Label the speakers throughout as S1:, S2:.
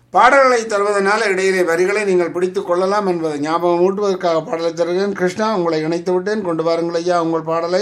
S1: பாடல்களை தருவதனால இடையிலே வரிகளை நீங்கள் பிடித்துக் கொள்ளலாம் என்பதை ஞாபகம் ஊட்டுவதற்காக பாடலை தருகிறேன் கிருஷ்ணா உங்களை இணைத்து விட்டேன் கொண்டு வாருங்கள் ஐயா உங்கள் பாடலை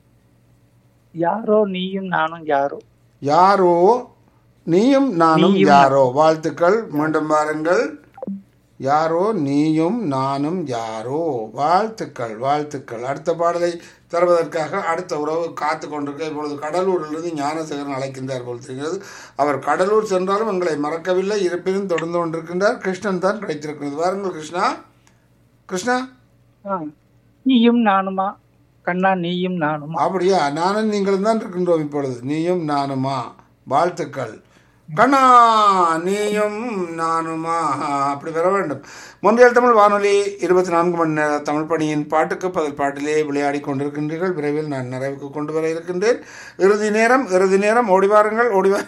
S2: யாரோ நீயும் நானும் யாரோ
S1: யாரோ நீயும் நானும்
S2: நீயும்
S1: யாரோ வாழ்த்துக்கள் மீண்டும் வாருங்கள் யாரோ நீயும் நானும் யாரோ வாழ்த்துக்கள் வாழ்த்துக்கள் அடுத்த பாடலை தருவதற்காக அடுத்த உறவு காத்து கொண்டிருக்க இப்பொழுது கடலூரிலிருந்து ஞானசேகரன் அழைக்கின்றார் போல் தெரிகிறது அவர் கடலூர் சென்றாலும் எங்களை மறக்கவில்லை இருப்பினும் தொடர்ந்து கொண்டிருக்கின்றார் கிருஷ்ணன் தான் கிடைத்திருக்கிறது வாருங்கள் கிருஷ்ணா கிருஷ்ணா
S2: ஆ. நீயும் நானுமா கண்ணா நீயும் நானுமா
S1: அப்படியா நானும் நீங்களும் தான் இருக்கின்றோம் இப்பொழுது நீயும் நானுமா வாழ்த்துக்கள் கண்ணா நீயும் நானுமா அப்படி வர வேண்டும் முன்றியல் தமிழ் வானொலி இருபத்தி நான்கு மணி நேர தமிழ் பணியின் பாட்டுக்கு பதில் பாட்டிலே விளையாடி கொண்டிருக்கின்றீர்கள் விரைவில் நான் நிறைவுக்கு கொண்டு வர இருக்கின்றேன் இறுதி நேரம் இறுதி நேரம் ஓடி வாருங்கள் ஓடி வா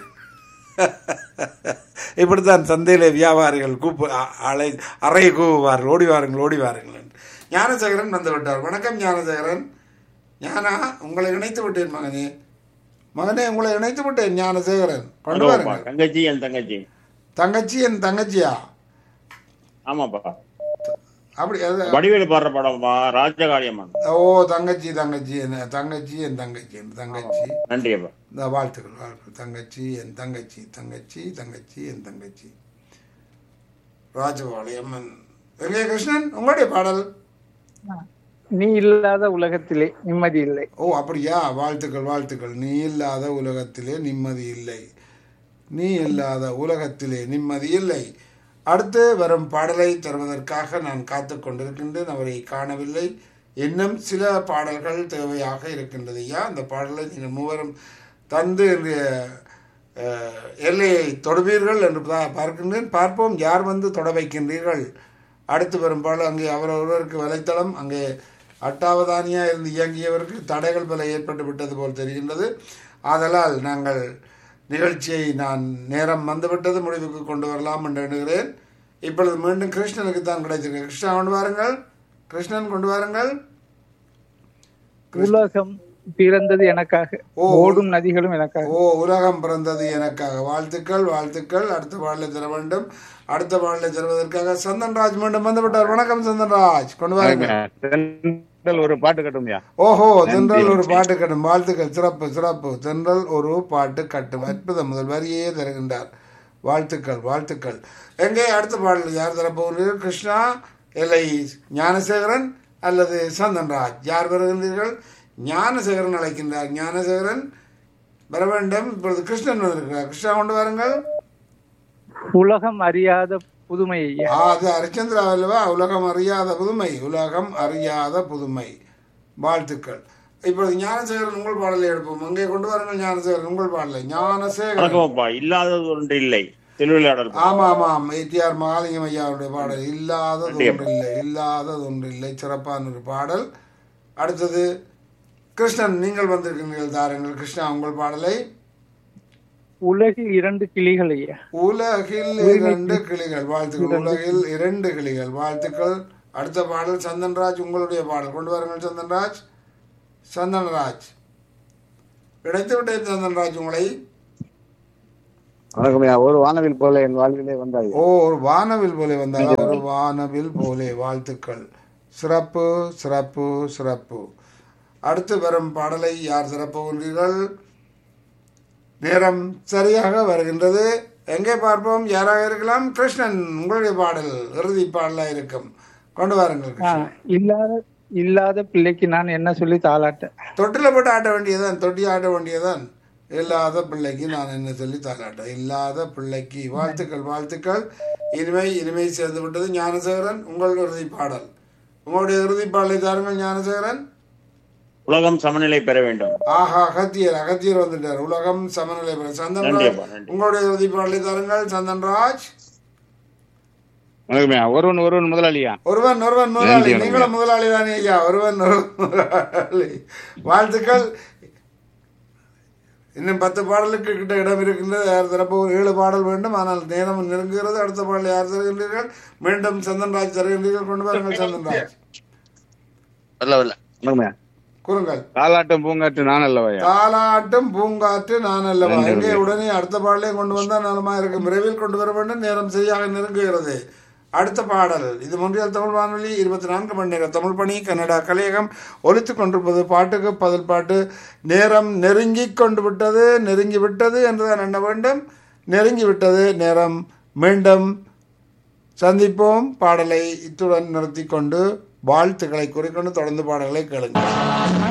S1: இப்படித்தான் சந்தையிலே வியாபாரிகள் கூப்பு அ- அலை அறை கூவுவார்கள் ஓடி வாருங்கள் ஓடி வாருங்கள் என்று. ஞானசேகரன் வந்து விட்டார் வணக்கம் ஞானசேகரன் ஞானா உங்களை இணைத்து விட்டேன் மகனே மகனே உங்களை இணைத்து விட்டேன் ஞானசேகரன் கொண்டு
S3: ஹலோப்பா
S1: வாருங்கள்
S3: தங்கச்சி என் தங்கச்சி
S1: தங்கச்சி என் தங்கச்சியா
S3: ஆமாப்பா
S1: அப்படி அது-
S3: வடிவேலு பாடுற படம்ப்பா ராஜகாளியம்மன்
S1: ஓ தங்கச்சி தங்கச்சி என் தங்கச்சி என் தங்கச்சி என் தங்கச்சி
S3: நன்றிப்பா
S1: இந்த வாழ்த்துக்கள் வாழ்த்துக்கள் தங்கச்சி என் தங்கச்சி தங்கச்சி தங்கச்சி என் தங்கச்சி ராஜபாளி அம்மன் எங்கே கிருஷ்ணன் உங்களுடைய பாடல்
S2: நீ இல்லாத உலகத்திலே நிம்மதி இல்லை
S1: ஓ அப்படியா வாழ்த்துக்கள் வாழ்த்துக்கள் நீ இல்லாத உலகத்திலே நிம்மதி இல்லை நீ இல்லாத உலகத்திலே நிம்மதி இல்லை அடுத்து வரும் பாடலை தருவதற்காக நான் காத்து கொண்டிருக்கின்றேன் அவரை காணவில்லை இன்னும் சில பாடல்கள் தேவையாக இருக்கின்றது ஐயா அந்த பாடலை நீங்கள் மூவரும் தந்து என்னுடைய அஹ், எல்லையை தொடுவீர்கள் என்று பா- பார்க்கின்றேன் பார்ப்போம் யார் வந்து தொட வைக்கின்றீர்கள் அடுத்து வரும் பாடல் அங்கே அவரவருக்கு வலைத்தளம் அங்கே அட்டாவதானியா இருந்து இயங்கியவருக்கு தடைகள் பல ஏற்பட்டு விட்டது போல் தெரிகின்றது ஆதலால் நாங்கள் நிகழ்ச்சியை நான் நேரம் வந்துவிட்டது முடிவுக்கு கொண்டு வரலாம் என்று எண்ணுகிறேன் இப்பொழுது மீண்டும் கிருஷ்ணனுக்கு தான் கிடைத்திருக்கு கிருஷ்ணா கொண்டு வாருங்கள் கிருஷ்ணன் கொண்டு வாருங்கள்
S2: உலகம் பிறந்தது எனக்காக
S1: ஓ.
S2: ஓடும் நதிகளும் எனக்காக
S1: ஓ உலகம் பிறந்தது எனக்காக வாழ்த்துக்கள் வாழ்த்துக்கள் அடுத்த பாடலை தர வேண்டும் அடுத்த பாடலை தருவதற்காக சந்தன்ராஜ் மீண்டும் வந்துவிட்டார் வணக்கம் சந்தன்ராஜ் கொண்டு வாருங்கள்
S4: தென்றல் ஒரு பாட்டு கட்டும்யா
S1: ஓஹோ தென்றல் ஒரு பாட்டு கட்டும் வாழ்த்துக்கள் சிறப்பு சிறப்பு தென்றல் ஒரு பாட்டு கட்டும் அற்புதம் முதல் வரியே தருகின்றார் வாழ்த்துக்கள் வாழ்த்துக்கள் எங்கே அடுத்த பாடல் யார் தரப்போகிறீர்கள் கிருஷ்ணா இல்லை ஞானசேகரன் அல்லது சந்தன்ராஜ் யார் வருகின்றீர்கள் ஞானசேகரன் அழைக்கின்றார் ஞானசேகரன் வர வேண்டும் இப்பொழுது கிருஷ்ணன் வந்திருக்கிறார் கிருஷ்ணா கொண்டு வாருங்கள்
S2: உலகம் அறியாத புதுமை ஐயா
S1: ஆ, அது ஹரிச்சந்திரா அல்லவா உலகம் அறியாத புதுமை உலகம் அறியாத புதுமை வாழ்த்துக்கள் இப்பொழுது ஞானசேகரன் உங்கள் பாடலை எடுப்போம் அங்கே கொண்டு வாருங்கள் ஞானசேகரன் உங்கள் பாடலை ஞானசேகரன்
S3: வணக்கம்ப்பா இல்லாதது ஒன்று இல்லை திருவிளையாடல்
S1: ஆமா ஆமாம் ஏடிஆர் மகாலிங்கம் ஐயாவுடைய பாடல் இல்லாதது ஒன்று இல்லை இல்லாதது ஒன்று இல்லை சிறப்பான ஒரு பாடல் அடுத்தது கிருஷ்ணன் நீங்கள் வந்திருக்கிறீர்கள் தாருங்கள் கிருஷ்ணா உங்கள் பாடலை
S2: உலகில் இரண்டு கிளிகள் ஐயா
S1: உலகில் இரண்டு கிளிகள் வாழ்த்துக்கள் உலகில் இரண்டு கிளிகள் வாழ்த்துக்கள் அடுத்த பாடல் சந்தன்ராஜ் உங்களுடைய பாடல் கொண்டு வாருங்கள் சந்தன்ராஜ் சந்தன்ராஜ் கிடைத்து விட்டேன் சந்தன்ராஜ் உங்களை
S4: வணக்கம்யா ஒரு வானவில் போல என் வாழ்விலே வந்தாய்
S1: ஓ ஒரு வானவில் போலே வந்தார் ஒரு வானவில் போலே வாழ்த்துக்கள் சிறப்பு சிறப்பு சிறப்பு அடுத்து வரும் பாடலை யார் சிறப்புகின்றீர்கள் நேரம் சரியாக வருகின்றது எங்கே பார்ப்போம் யாராக இருக்கலாம் கிருஷ்ணன் உங்களுடைய பாடல் இறுதி பாடலாக இருக்கும் கொண்டு வாருங்கள்
S2: ஆ,
S1: கிருஷ்ணன்
S2: இல்லாத இல்லாத பிள்ளைக்கு நான் என்ன சொல்லி தாளாட்ட
S1: தொட்டில போட்டு ஆட்ட வேண்டியதான் தொட்டி ஆட்ட வேண்டியதான் இல்லாத பிள்ளைக்கு நான் என்ன சொல்லி தாளாட்ட இல்லாத பிள்ளைக்கு வாழ்த்துக்கள் வாழ்த்துக்கள் இனிமை இனிமை சேர்ந்து விட்டது ஞானசேகரன் உங்கள் இறுதி பாடல் உங்களுடைய இறுதி பாடலை தாருங்கள் ஞானசேகரன்
S3: உலகம் சமநிலை பெற வேண்டும்
S1: ஆஹா அகத்தியர் அகத்தியர் வந்துட்டார் உலகம் சமநிலை பெற சந்தன்ராஜ்
S3: நன்றிப்பா, நன்றி.
S1: உங்களுடைய இறுதி பாடலை தாருங்கள் சந்தன்ராஜ்
S4: வணக்கம்யா ஒருவன் ஒருவன் முதலாளியா
S1: ஒருவன் ஒருவன் முதலாளி
S4: நன்றி,
S1: நீங்களும் முதலாளி தானே ஐயா ஒருவன் ஒருவன் முதலாளி வாழ்த்துக்கள் இன்னும் பத்து பாடலுக்கு கிட்ட இடம் இருக்கின்றது யார் தரப்போ ஏழு பாடல் வேண்டும் ஆனால் நேரம் நெருங்குகிறது அடுத்த பாடல் யார் தருகின்றீர்கள் மீண்டும் சந்தன்ராஜ் தருகின்றீர்கள் கொண்டு வாருங்கள் சந்தன்ராஜ்
S4: வரல வரல வணக்கம்யா
S1: கூறுங்கள்
S4: தாலாட்டம் பூங்காற்று நான் அல்லவையா
S1: தாலாட்டும் பூங்காற்று நான் அல்லவா
S4: நன்றி.
S1: எங்கே உடனே அடுத்த பாடலையும் கொண்டு வந்தா நலமா இருக்கும் விரைவில் கொண்டு வர வேண்டும் நேரம் சரியாக நெருங்குகிறது அடுத்த பாடல் இது மொன்றியல் தமிழ் வானொலி இருபத்தி நான்கு மணி நேரம் தமிழ் பணி கன்னடா கலையகம் ஒலித்துக் கொண்டிருப்பது பாட்டுக்கு பதில் பாட்டு நேரம் நெருங்கி கொண்டு விட்டது நெருங்கி விட்டது என்றுதான் எண்ண வேண்டும் நெருங்கி விட்டது நேரம் மீண்டும் சந்திப்போம் பாடலை இத்துடன் நிறுத்திக் கொண்டு வாழ்த்துக்களை கூறிக்கொண்டு தொடர்ந்து பாடல்களை கேளுங்கள்